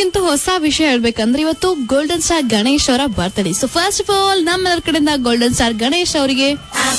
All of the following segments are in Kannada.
ಅಂತೂ ಹೊಸ ವಿಷಯ ಹೇಳ್ಬೇಕಂದ್ರೆ ಇವತ್ತು ಗೋಲ್ಡನ್ ಸ್ಟಾರ್ ಗಣೇಶ್ ಅವರ birthday so first of all ನಮ್ಮೆಲ್ಲರ ಕಡೆಯಿಂದ ಗೋಲ್ಡನ್ ಸ್ಟಾರ್ ಗಣೇಶ್ ಅವರಿಗೆ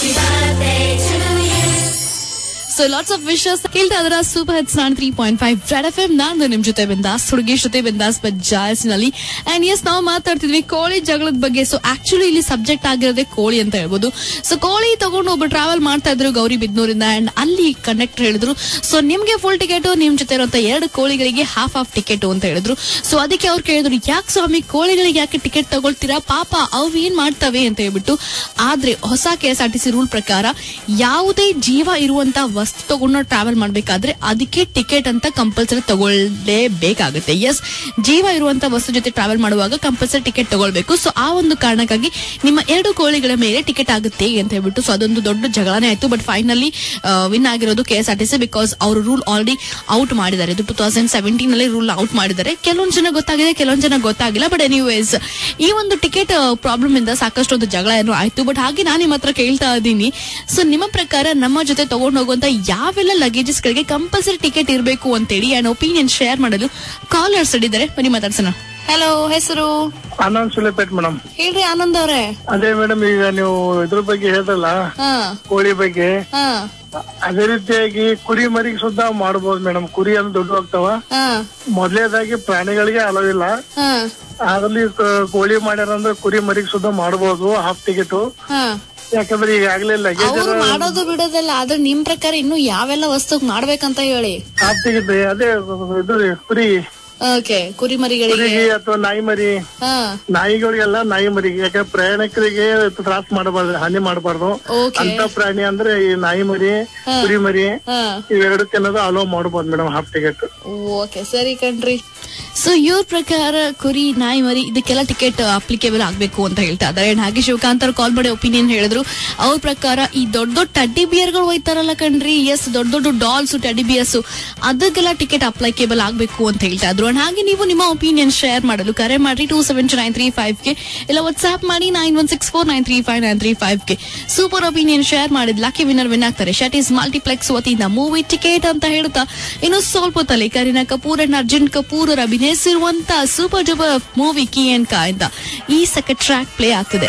ಸೊ ಲಾಟ್ಸ್ ಆಫ್ ವಿಶಸ್ ಕೇಳ್ತಾ ಅದರ ಸೂಪರ್ ಹಿಟ್ಸ್ ನಾನ್ three point five red F M ನಾನು ನಿಮ್ ಜೊತೆ ಬಿಂದಾಸ್ ಹುಡುಗಿ ಜೊತೆ ಬಿಂದಾಸ್ ಜಾಯಸ್ನಲ್ಲಿ ಅಂಡ್ ಎಸ್ ನಾವು ಮಾತಾಡ್ತಿದ್ವಿ ಕೋಳಿ ಜಗಳದ ಬಗ್ಗೆ ಸೊ ಆಕ್ಚುಲಿ ಇಲ್ಲಿ ಸಬ್ಜೆಕ್ಟ್ ಆಗಿರೋದೇ ಕೋಳಿ ಅಂತ ಹೇಳ್ಬೋದು ಸೊ ಕೋಳಿ ತಗೊಂಡು ಒಬ್ರು ಟ್ರಾವೆಲ್ ಮಾಡ್ತಾ ಇದ್ರು ಗೌರಿ ಬಿದ್ನೂರಿಂದ ಅಂಡ್ ಅಲ್ಲಿ ಕಂಡಕ್ಟರ್ ಹೇಳಿದ್ರು ಸೊ ನಿಮ್ಗೆ ಫುಲ್ ಟಿಕೆಟ್ ನಿಮ್ ಜೊತೆ ಇರುವಂತ ಎರಡು ಕೋಳಿಗಳಿಗೆ ಹಾಫ್ ಆಫ್ ಟಿಕೆಟ್ ಅಂತ ಹೇಳಿದ್ರು ಸೊ ಅದಕ್ಕೆ ಅವ್ರು ಕೇಳಿದ್ರು ಯಾಕೆ ಸ್ವಾಮಿ ಕೋಳಿಗಳಿಗೆ ಯಾಕೆ ಟಿಕೆಟ್ ತಗೊಳ್ತೀರಾ ಪಾಪ ಅವು ಏನ್ ಮಾಡ್ತವೆ ಅಂತ ಹೇಳ್ಬಿಟ್ಟು ಆದ್ರೆ ಹೊಸ K S R T C rule ಪ್ರಕಾರ ಯಾವುದೇ ಜೀವ ಇರುವಂತ ವಸ್ತು ತಗೊಂಡು ಟ್ರಾವೆಲ್ ಮಾಡ್ಬೇಕಾದ್ರೆ ಅದಕ್ಕೆ ಟಿಕೆಟ್ ಅಂತ ಕಂಪಲ್ಸರಿ ತಗೊಳ್ಳೇಬೇಕಾಗುತ್ತೆ ಎಸ್ ಜೀವ ಇರುವಂತ ವಸ್ತು ಜೊತೆ ಟ್ರಾವೆಲ್ ಮಾಡುವಾಗ ಕಂಪಲ್ಸರಿ ಟಿಕೆಟ್ ತಗೊಳ್ಬೇಕು ಸೊ ಆ ಒಂದು ಕಾರಣಕ್ಕಾಗಿ ನಿಮ್ಮ ಎರಡು ಕೋಳಿಗಳ ಮೇಲೆ ಟಿಕೆಟ್ ಆಗುತ್ತೆ ಅಂತ ಹೇಳ್ಬಿಟ್ಟು ಸೊ ಅದೊಂದು ದೊಡ್ಡ ಜಗಳನೇ ಆಯ್ತು ಬಟ್ ಫೈನಲಿ ವಿನ್ ಆಗಿರೋದು K S R T C because ಅವರು ರೂಲ್ ಆಲ್ರೆಡಿ ಔಟ್ ಮಾಡಿದ್ದಾರೆ ಇದು ಟೂ ತೌಸಂಡ್ ಸೆವೆಂಟೀನ್ ಅಲ್ಲಿ ರೂಲ್ ಔಟ್ ಮಾಡಿದ್ದಾರೆ ಕೆಲವೊಂದು ಜನ ಗೊತ್ತಾಗಿದೆ ಕೆಲವೊಂದು ಜನ ಗೊತ್ತಾಗಿಲ್ಲ ಬಟ್ ಎನಿವೇಸ್ ಈ ಒಂದು ಟಿಕೆಟ್ ಪ್ರಾಬ್ಲಮ್ ಇಂದ ಸಾಕಷ್ಟು ಒಂದು ಜಗಳ ಏನೋ ಆಯ್ತು ಬಟ್ ಹಾಗೆ ನಾನು ನಿಮ್ಮ ಹತ್ರ ಕೇಳ್ತಾ ಇದ್ದೀನಿ ಸೊ ನಿಮ್ಮ ಪ್ರಕಾರ ನಮ್ಮ ಜೊತೆ ತಗೊಂಡು ಹೋಗುವಂತ ಯಾವೆಲ್ಲ ಲಗೇಜಸ್ ಗಳಿಗೆ ಕಂಪಲ್ಸರಿ ಟಿಕೆಟ್ ಇರಬೇಕು ಅಂತೇಳಿ ಅಂಡ್ ಒಪಿನಿಯನ್ ಶೇರ್ ಮಾಡಲು ಕಾಲರ್ಸ್ ಇದ್ದಾರೆ ಬನ್ನಿ ಮಾತಾಡ್ಸೋಣ ಹಲೋ ಹೆಸರು ಆನಂದ್ ಸುಲೇಪೇಟ್ ಮೇಡಮ್ ಹೇಳ್ರಿ ಆನಂದ್ ಅವ್ರೆ ಅದೇ ಮೇಡಮ್ ಈಗ ನೀವು ಇದ್ರ ಬಗ್ಗೆ ಹೇಳಿದ್ರಲ್ಲ ಹಾ ಕೋಳಿ ಬಗ್ಗೆ ಹಾ ಅದೇ ರೀತಿಯಾಗಿ ಕುರಿ ಮರಿಗೆ ಸುದ್ದ ಮಾಡಬಹುದು ಮೇಡಮ್ ಕುರಿ ಎಲ್ಲ ದೊಡ್ಡ ಹೋಗ್ತಾವ ಹಾ ಮೊದಲೇದಾಗಿ ಪ್ರಾಣಿಗಳಿಗೆ ಅಲವಿಲ್ಲ ಹಾ ಅದ್ರಲ್ಲಿ ಕ- ಕೋಳಿ ಮಾಡ್ಯಾರ ಅಂದ್ರೆ ಕುರಿ ಮರಿಗೆ ಸುದ್ದ ಮಾಡಬಹುದು ಹಾಫ್ ಟಿಕೆಟ್ ಹಾ ಯಾಕಂದ್ರೆ ಈಗಾಗಲೇ ಲಗೇಜ್ ಅವ್ರು ಮಾಡೋದು ಬಿಡೋದಲ್ಲ ಆದ್ರೆ ನಿಮ್ ಪ್ರಕಾರ ಇನ್ನು ಯಾವೆಲ್ಲ ವಸ್ತು ಮಾಡ್ಬೇಕಂತ ಹೇಳಿ ಹಾಫ್ ಟಿಕೆಟ್ ಅದೇ ಇದು ರೀ, ಕುರಿ ಓಕೆ ಕುರಿಮರಿಗಳಿಗೆ ಕುರಿಗೆ ಅಥವಾ ನಾಯಿ ಮರಿ ಹಾ ನಾಯಿಗಳಿಗೆಲ್ಲ ನಾಯಿ ಮರಿಗೆ ಯಾಕಂದ್ರೆ ಪ್ರಯಾಣಿಕರಿಗೆ ತ್ರಾಸ ಮಾಡಬಾರ್ದು ಹಾನಿ ಮಾಡಬಾರ್ದು ಓಕೆ ಅಂತ ಪ್ರಾಣಿ ಅಂದ್ರೆ ಈ ನಾಯಿ ಮರಿ ಕುರಿ ಮರಿ ಹಾ ಇವೆರಡು ತಿನ್ನೋದು ಅಲೋ ಮಾಡಬಹುದು ಮೇಡಮ್ ಹಾಫ್ ಟಿಕೆಟ್ ಓಕೆ ಸರಿ ಕಣ್ರಿ ಸೊ ಇವ್ರ ಪ್ರಕಾರ ಕುರಿ ನಾಯಿ ಮರಿ ಇದಕ್ಕೆಲ್ಲ ಟಿಕೆಟ್ ಅಪ್ಲಿಕೇಬಲ್ ಆಗ್ಬೇಕು ಅಂತ ಹೇಳ್ತಾ ಇದಾರೆ And ಹಾಗೆ ಶಿವಕಾಂತ್ ಅವ್ರು ಕಾಲ್ ಮಾಡಿ ಒಪಿನಿಯನ್ ಹೇಳಿದ್ರು ಅವ್ರ ಪ್ರಕಾರ ಈ ದೊಡ್ಡ ದೊಡ್ಡ ಟಡ್ಡಿ ಬಿಯರ್ಗಳು ಹೋಯ್ತಾರಲ್ಲ ಕಣ್ರಿ ಎಸ್ ದೊಡ್ಡ ದೊಡ್ಡ ಡಾಲ್ಸ್ ಟಡ್ಡಿ ಬಿಯರ್ಸ್ ಅದಕ್ಕೆಲ್ಲ ಟಿಕೆಟ್ ಅಪ್ಲಿಕೇಬಲ್ ಆಗ್ಬೇಕು ಅಂತ ಹೇಳ್ತಾ ಇದ್ರು And ಹಾಗೆ ನೀವು ನಿಮ್ಮ ಒಪಿನಿಯನ್ ಶೇರ್ ಮಾಡಲು ಕರೆ ಮಾಡಿ two seven two nine three five ಗೆ ಇಲ್ಲ ವಾಟ್ಸ್ಆಪ್ ಮಾಡಿ nine one six four nine three five nine three five ಗೆ ಸೂಪರ್ ಒಪಿನಿಯನ್ ಶೇರ್ ಮಾಡಿದ್ ಲಕ್ಕಿ ವಿನ್ನರ್ ವಿನ್ ಆಗ್ತಾರೆ ಶಟ್ ಈಸ್ ಮಲ್ಟಿಪ್ಲೆಕ್ಸ್ ವತಿಯಿಂದ ಮೂವಿ ಟಿಕೆಟ್ ಅಂತ ಹೇಳ್ತಾ ಇನ್ನು ಸ್ವಲ್ಪ ಹೊತ್ತಲ್ಲಿ ಕರೀನಾ ಕಪೂರ್ ಅಂಡ್ ಅರ್ಜುನ್ ಕಪೂರ್ ಅವರು ಅಭಿನಯಿಸಿರುವಂತ super duper movie Ki and Ka ಅಂತ ಈ ಸೆಕೆಂಡ್ ಟ್ರ್ಯಾಕ್ ಪ್ಲೇ ಆಗ್ತಿದೆ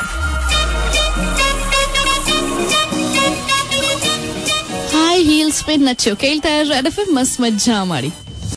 ಹಾಯ್ ಹೀಲ್ ಸ್ಪಿನ್ ನಚ್ಚು ಕೇಳ್ತಾ ಇರೋ ಮಸ್ ಮಜ್ಜಾ ಮಾಡಿ